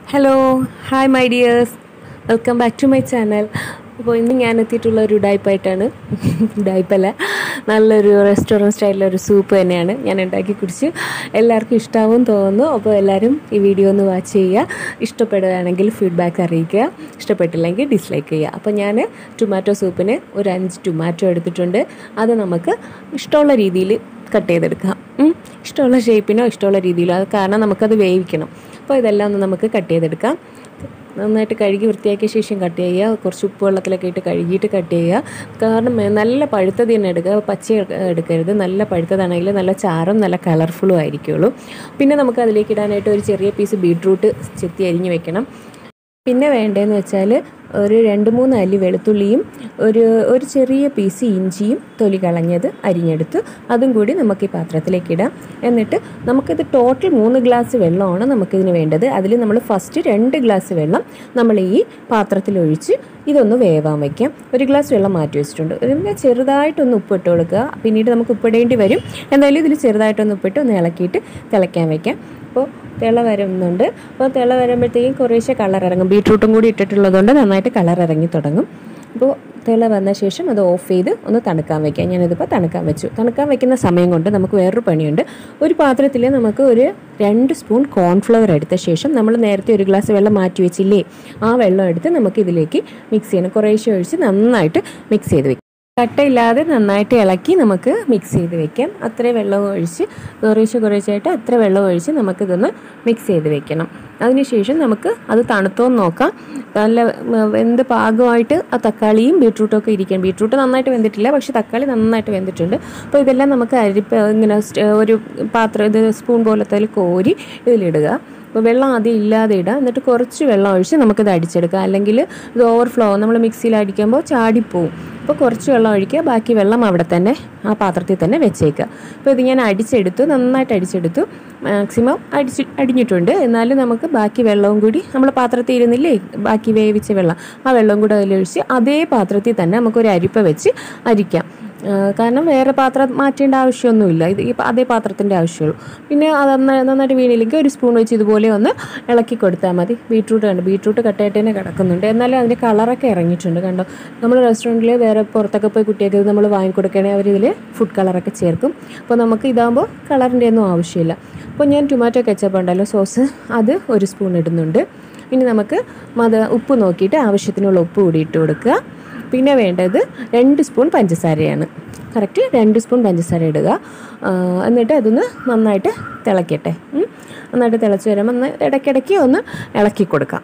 Hello hi my dears welcome back to my channel അപ്പോൾ ഇന്ന് ഞാൻ എത്തിയിട്ടുള്ള ഒരു ഉഡായ്പായിട്ടാണ് ഉഡായ്പല്ല നല്ലൊരു റെസ്റ്റോറൻറ്റ് സ്റ്റൈലിലൊരു സൂപ്പ് തന്നെയാണ് ഞാൻ ഉണ്ടാക്കി കുടിച്ച് എല്ലാവർക്കും ഇഷ്ടാവും തോന്നുന്നു അപ്പോൾ എല്ലാവരും ഈ വീഡിയോ ഒന്ന് വാച്ച് ചെയ്യുക ഇഷ്ടപ്പെടുകയാണെങ്കിൽ ഫീഡ്ബാക്ക് അറിയിക്കുക ഇഷ്ടപ്പെട്ടില്ലെങ്കിൽ ഡിസ്ലൈക്ക് ചെയ്യുക അപ്പോൾ ഞാൻ ടൊമാറ്റോ സൂപ്പിന് ഒരു അഞ്ച് ടൊമാറ്റോ എടുത്തിട്ടുണ്ട് അത് നമുക്ക് ഇഷ്ടമുള്ള രീതിയിൽ കട്ട് ചെയ്തെടുക്കാം ഉം. ഇഷ്ടമുള്ള ഷേപ്പിനോ ഇഷ്ടമുള്ള രീതിയിലോ അത് കാരണം നമുക്കത് വേവിക്കണം അപ്പോൾ ഇതെല്ലാം ഒന്ന് നമുക്ക് കട്ട് ചെയ്തെടുക്കാം നന്നായിട്ട് കഴുകി വൃത്തിയാക്കിയ ശേഷം കട്ട് ചെയ്യുക കുറച്ച് ഉപ്പ് വെള്ളത്തിലൊക്കെ ഇട്ട് കഴുകിയിട്ട് കട്ട് ചെയ്യുക കാരണം ഏ, നല്ല പഴുത്തത് തന്നെ എടുക്കുക പച്ച എടുക്കരുത് നല്ല പഴുത്തതാണെങ്കിൽ നല്ല ചാറും നല്ല കളർഫുള്ളും ആയിരിക്കുള്ളൂ പിന്നെ നമുക്ക് അതിലേക്ക് ഇടാനായിട്ട് ഒരു ചെറിയ പീസ് ബീട്രൂട്ട് ചെത്തി അരിഞ്ഞ് വെക്കണം പിന്നെ വേണ്ടതെന്ന് വെച്ചാൽ ഒരു രണ്ട് മൂന്ന് അല്ലി വെളുത്തുള്ളിയും ഒരു ഒരു ചെറിയ പീസ് ഇഞ്ചിയും തൊലി കളഞ്ഞത് അരിഞ്ഞെടുത്ത് അതും കൂടി നമുക്ക് ഈ പാത്രത്തിലേക്ക് ഇടാം എന്നിട്ട് നമുക്കിത് ടോട്ടൽ മൂന്ന് ഗ്ലാസ് വെള്ളമാണ് നമുക്കിതിന് വേണ്ടത് അതിൽ നമ്മൾ ഫസ്റ്റ് രണ്ട് ഗ്ലാസ് വെള്ളം നമ്മൾ ഈ പാത്രത്തിൽ ഒഴിച്ച് ഇതൊന്ന് വേവാൻ വയ്ക്കാം ഒരു ഗ്ലാസ് വെള്ളം മാറ്റി വെച്ചിട്ടുണ്ട് ഇതിന് ചെറുതായിട്ടൊന്ന് ഉപ്പിട്ട് കൊടുക്കുക പിന്നീട് നമുക്ക് ഉപ്പിടേണ്ടി വരും എന്തായാലും ഇതിൽ ചെറുതായിട്ടൊന്ന് ഉപ്പിട്ട് ഒന്ന് ഇളക്കിയിട്ട് തിളയ്ക്കാൻ വയ്ക്കാം അപ്പോൾ തിള വരുന്നുണ്ട് അപ്പോൾ തിള വരുമ്പോഴത്തേക്കും കുറേശ്ശെ കളർ ഇറങ്ങും ബീട്രൂട്ടും കൂടി ഇട്ടിട്ടുള്ളതുകൊണ്ട് നന്നായിട്ട് കളർ ഇറങ്ങി തുടങ്ങും അപ്പോൾ തിള വന്ന ശേഷം അത് ഓഫ് ചെയ്ത് ഒന്ന് തണുക്കാൻ വെക്കാം ഞാനിതിപ്പോൾ തണുക്കാൻ വെച്ചു തണുക്കാൻ വെക്കുന്ന സമയം കൊണ്ട് നമുക്ക് വേറൊരു പണിയുണ്ട് ഒരു പാത്രത്തിൽ നമുക്ക് ഒരു രണ്ട് സ്പൂൺ കോൺഫ്ലവർ എടുത്ത ശേഷം നമ്മൾ നേരത്തെ ഒരു ഗ്ലാസ് വെള്ളം മാറ്റി വെച്ചില്ലേ ആ വെള്ളം എടുത്ത് നമുക്ക് ഇതിലേക്ക് മിക്സ് ചെയ്യണം കുറേശ്ശെ ഒഴിച്ച് നന്നായിട്ട് മിക്സ് ചെയ്ത് വെക്കാം കട്ടയില്ലാതെ നന്നായിട്ട് ഇളക്കി നമുക്ക് മിക്സ് ചെയ്ത് വെക്കാം അത്രയും വെള്ളം ഒഴിച്ച് കുറേശ്ശെ കുറേശ്ശായിട്ട് അത്ര വെള്ളം ഒഴിച്ച് നമുക്കിതൊന്ന് മിക്സ് ചെയ്ത് വെക്കണം അതിനുശേഷം നമുക്ക് അത് തണുത്തോന്ന് നോക്കാം നല്ല ഉം, വെന്ത് പാകമായിട്ട് ആ തക്കാളിയും ബീട്രൂട്ടും ഒക്കെ ഇരിക്കണം ബീട്രൂട്ട് നന്നായിട്ട് വെന്തിട്ടില്ല പക്ഷേ തക്കാളി നന്നായിട്ട് വെന്തിട്ടുണ്ട് അപ്പോൾ ഇതെല്ലാം നമുക്ക് അരിപ്പ ഇങ്ങനെ സ്റ്റ- ഒരു പാത്രം ഇത് സ്പൂൺ പോലത്തെ കോരി ഇതിലിടുക അപ്പോൾ വെള്ളം ആദ്യം ഇല്ലാതെ ഇടുക എന്നിട്ട് കുറച്ച് വെള്ളം ഒഴിച്ച് നമുക്കിത് അടിച്ചെടുക്കാം അല്ലെങ്കിൽ ഇത് ഓവർഫ്ലോ നമ്മൾ മിക്സിയിൽ അടിക്കുമ്പോൾ ചാടിപ്പോവും അപ്പോൾ കുറച്ച് വെള്ളം ഒഴിക്കുക ബാക്കി വെള്ളം അവിടെ തന്നെ ആ പാത്രത്തിൽ തന്നെ വെച്ചേക്കുക അപ്പോൾ ഇത് ഞാൻ അടിച്ചെടുത്തു നന്നായിട്ട് അടിച്ചെടുത്തു മാക്സിമം അടിച്ച് അടിഞ്ഞിട്ടുണ്ട് എന്നാലും നമുക്ക് ബാക്കി വെള്ളവും കൂടി നമ്മൾ പാത്രത്തിൽ ഇരുന്നില്ലേ ബാക്കി വേവിച്ച വെള്ളം ആ വെള്ളവും കൂടി അതിലൊഴിച്ച് അതേ പാത്രത്തിൽ തന്നെ നമുക്കൊരു അരിപ്പ വെച്ച് അരിക്കാം ആ, കാരണം വേറെ പാത്രം മാറ്റേണ്ട ആവശ്യമൊന്നുമില്ല ഇത് ഈ അതേ പാത്രത്തിൻ്റെ ആവശ്യമുള്ളൂ പിന്നെ അത് നന്നാ- നന്നായിട്ട് വീണില്ലെങ്കിൽ ഒരു സ്പൂൺ വെച്ച് ഇതുപോലെ ഒന്ന് ഇളക്കി കൊടുത്താൽ മതി ബീട്രൂട്ട് കണ്ട് ബീട്രൂട്ട് കട്ടായിട്ട് തന്നെ കിടക്കുന്നുണ്ട് എന്നാലും അതിൻ്റെ കളറൊക്കെ ഇറങ്ങിയിട്ടുണ്ട് കണ്ടോ നമ്മൾ റെസ്റ്റോറൻറ്റിൽ വേറെ പുറത്തൊക്കെ പോയി കുട്ടിയൊക്കെ നമ്മൾ വാങ്ങിക്കൊടുക്കുകയാണെങ്കിൽ അവരിതിൽ ഫുഡ് കളറൊക്കെ ചേർക്കും അപ്പോൾ നമുക്ക് ഇതാകുമ്പോൾ കളറിൻ്റെ ഒന്നും ആവശ്യമില്ല അപ്പോൾ ഞാൻ ടൊമാറ്റോ കെച്ചപ്പ് ഉണ്ടല്ലോ സോസ് അത് ഒരു സ്പൂൺ ഇടുന്നുണ്ട് ഇനി നമുക്ക് മത ഉപ്പ് നോക്കിയിട്ട് ആവശ്യത്തിനുള്ള ഉപ്പ് കൂടി ഇട്ട് കൊടുക്കുക പിന്നെ വേണ്ടത് രണ്ട് സ്പൂൺ പഞ്ചസാരയാണ് കറക്റ്റ് രണ്ട് സ്പൂൺ പഞ്ചസാര ഇടുക ആ, എന്നിട്ട് അതൊന്ന് നന്നായിട്ട് തിളക്കട്ടെ ഉം. നന്നായിട്ട് തിളച്ച് വരുമ്പോൾ ഒന്ന് ഇടയ്ക്കിടയ്ക്ക് ഒന്ന് ഇളക്കി കൊടുക്കാം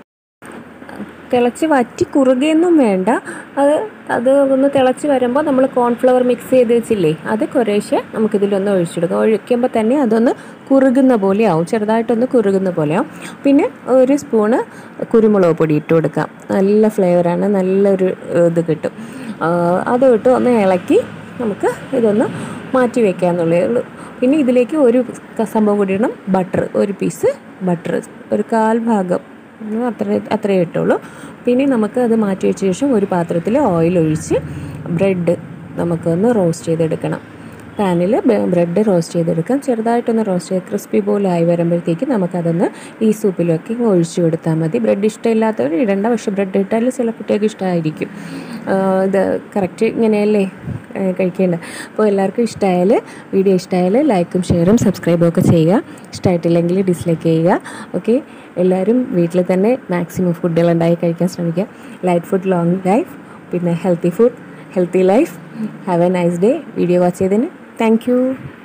തിളച്ച് വറ്റി കുറുകയൊന്നും വേണ്ട അത് അത് ഒന്ന് തിളച്ച് വരുമ്പോൾ നമ്മൾ കോൺഫ്ലവർ മിക്സ് ചെയ്ത് വെച്ചില്ലേ അത് കുറേശ്ശെ നമുക്കിതിലൊന്ന് ഒഴിച്ചെടുക്കാം ഒഴിക്കുമ്പോൾ തന്നെ അതൊന്ന് കുറുകുന്ന പോലെയാവും ചെറുതായിട്ടൊന്ന് കുറുകുന്ന പോലെയാവും പിന്നെ ഒരു സ്പൂണ് കുരുമുളക് പൊടി ഇട്ട് കൊടുക്കാം നല്ല ഫ്ലേവറാണ് നല്ലൊരു ഏഹ്, ഇത് കിട്ടും ആ, അതും ഇട്ട് ഒന്ന് ഇളക്കി നമുക്ക് ഇതൊന്ന് മാറ്റി വെക്കാമെന്നുള്ളേ ഉള്ളൂ പിന്നെ ഇതിലേക്ക് ഒരു ക- സംഭവം കൂടി ഇടണം ബട്ടർ ഒരു പീസ് ബട്ടർ ഒരു കാൽ ഭാഗം ഉം, അത്ര അത്രയേ ഇട്ടുള്ളൂ പിന്നെ നമുക്ക് അത് മാറ്റി വെച്ച ശേഷം ഒരു പാത്രത്തിൽ ഓയിൽ ഒഴിച്ച് ബ്രെഡ് നമുക്കൊന്ന് റോസ്റ്റ് ചെയ്തെടുക്കണം പാനിൽ ബ്രെഡ് റോസ്റ്റ് ചെയ്തെടുക്കാം ചെറുതായിട്ടൊന്ന് റോസ്റ്റ് ചെയ്ത് ക്രിസ്പി പോലെ ആയി വരുമ്പോഴത്തേക്ക് നമുക്കതൊന്ന് ഈ സൂപ്പിലൊക്കെ ഒഴിച്ചു കൊടുത്താൽ മതി ബ്രെഡ് ഇഷ്ടമില്ലാത്തവർ ഇടണ്ട പക്ഷേ ബ്രെഡ് ഇട്ടാൽ ചില കുട്ടികൾക്ക് ഇഷ്ടമായിരിക്കും ആഹ് ഇത് കറക്റ്റ് ഇങ്ങനെയല്ലേ ആഹ് കഴിക്കേണ്ടത് അപ്പോൾ എല്ലാവർക്കും ഇഷ്ടമായാൽ വീഡിയോ ഇഷ്ടമായാൽ ലൈക്കും ഷെയറും സബ്സ്ക്രൈബും ഒക്കെ ചെയ്യുക ഇഷ്ടമായിട്ടില്ലെങ്കിൽ ഡിസ്ലൈക്ക് ചെയ്യുക ഓക്കെ എല്ലാവരും വീട്ടിൽ തന്നെ മാക്സിമം ഫുഡുകൾ ഉണ്ടാക്കി കഴിക്കാൻ ശ്രമിക്കുക ലൈറ്റ് ഫുഡ് ലോങ് ലൈഫ് പിന്നെ healthy food healthy life have a nice day video watch ചെയ്തതിന് താങ്ക് യു